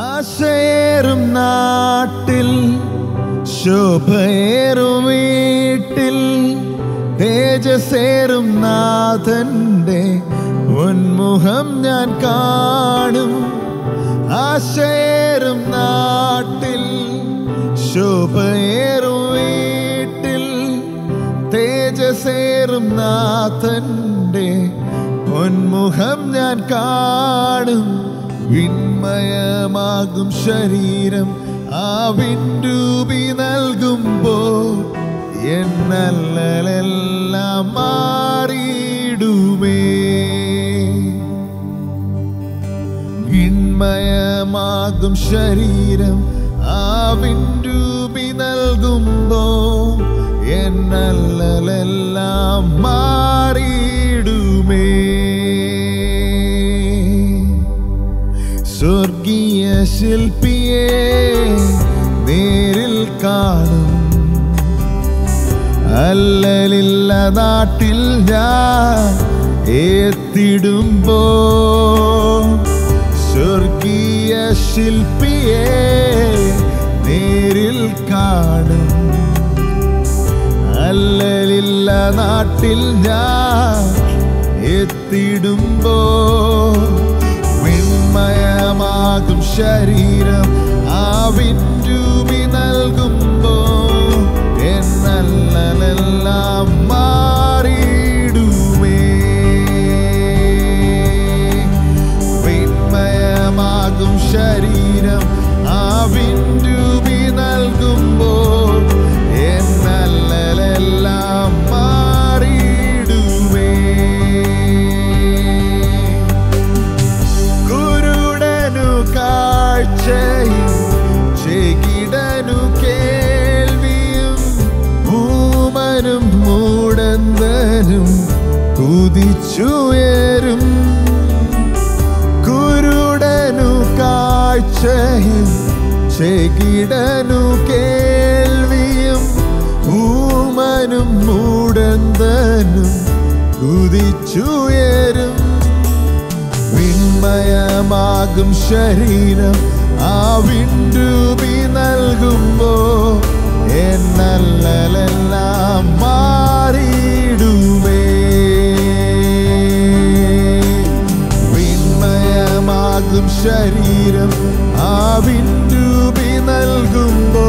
ആശയേറും നാട്ടിൽ ശോഭയേറും വീട്ടിൽ തേജസേറും നാഥന്റെ ഉന്മുഖം ഞാൻ കാണും ആശയേറും നാട്ടിൽ ശോഭയേറും വീട്ടിൽ തേജസേറും നാഥന്റെ പൊന്മുഖം ഞാൻ കാണും വിന്മയമാകും ശരീരം ആ വിൻഡൂബി നൽകുമ്പോൾ എന്നല്ലെല്ലാം മാറിയിടുമേ വിന്മയമാകും ശരീരം ആ വിൻഡൂബി നൽകുമ്പോ എന്നല്ലെല്ലാം മാറിയിടുമേ സ്വർഗീയ ശില്പിയെ നേരിൽ കാണും അല്ലലില്ല നാട്ടിൽ ഞാൻ എത്തിടുമ്പോ സ്വർഗീയ ശില്പിയെ നേരിൽ കാണും അല്ലലില്ല നാട്ടിൽ ഞാൻ എത്തിടുമ്പോ വിന്മയമാകും ശരീരം ആ വിൻഡൂബി നൽകുമ്പോ എന്നല്ലെല്ലാം മാറിയിടുമേ വിന്മയമാകും ശരീരം ആ വിൻഡൂബി നൽകുമ്പോ എന്നല്ലെല്ലാം മാറിയിടുമേ കുരുടനു കാഴ്ചയും ചെകിടനു കേൾവിയും ഭൂമനും മൂടന്തനും കുതിച്ചുയരും കുരുടനു കാഴ്ചയും ചെകിടനു കേൾവിയും ഭൂമനും മൂടന്തനും കുതിച്ചുയരും വിന്മയമാകും ശരീരം ആ വിണ്ടുബി നൽകുമ്പോ എന്നല്ലെല്ലാം മാറിയിടുമേ വിന്മയമാകും ശരീരം ആ വിണ്ടുബി നൽകുമ്പോ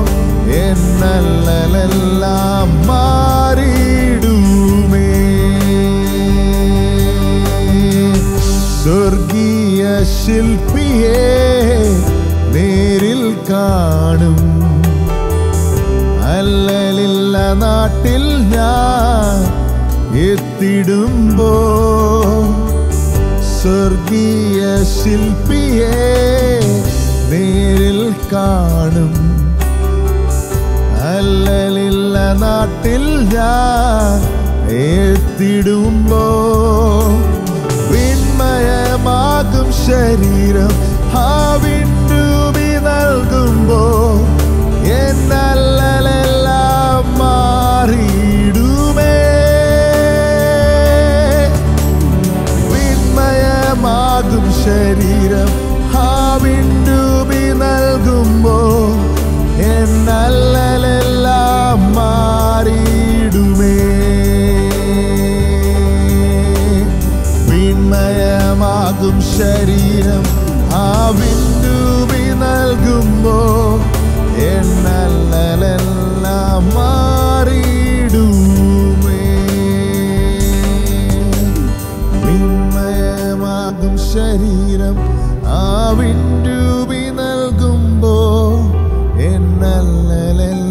എന്നല്ലെല്ലാം മാറിയിടുമേ സ്വർഗീയ ശില്പിയെ നേരിൽ കാണും അല്ലലില്ല നാട്ടിൽ ഞാൻ എത്തിടുമ്പോ സ്വർഗീയ ശില്പിയെ നേരിൽ കാണും അല്ലലില്ല നാട്ടിൽ ഞാൻ എത്തിടുമ്പോ വിന്മയമാകും ശരീരം ആ വിണ്ടുബി നൽകുമ്പോ എന്നല്ലെല്ലാം മാറിയിടുമേ വിന്മയമാകും ശരീരം ആ വിണ്ടുബി നൽകുമ്പോ എന്നല്ലെല്ലാം മാറിയിടുമേ വിന്മയമാകും ശരീരം ആ വിണ്ടുബി നൽകുമ്പോ എന്നല്ലെല്ലാം മാറിയിടുമേ വിന്മയമാകും ശരീരം ആ വിണ്ടുബി നൽകുമ്പോ എന്നല്ലെല്ലാം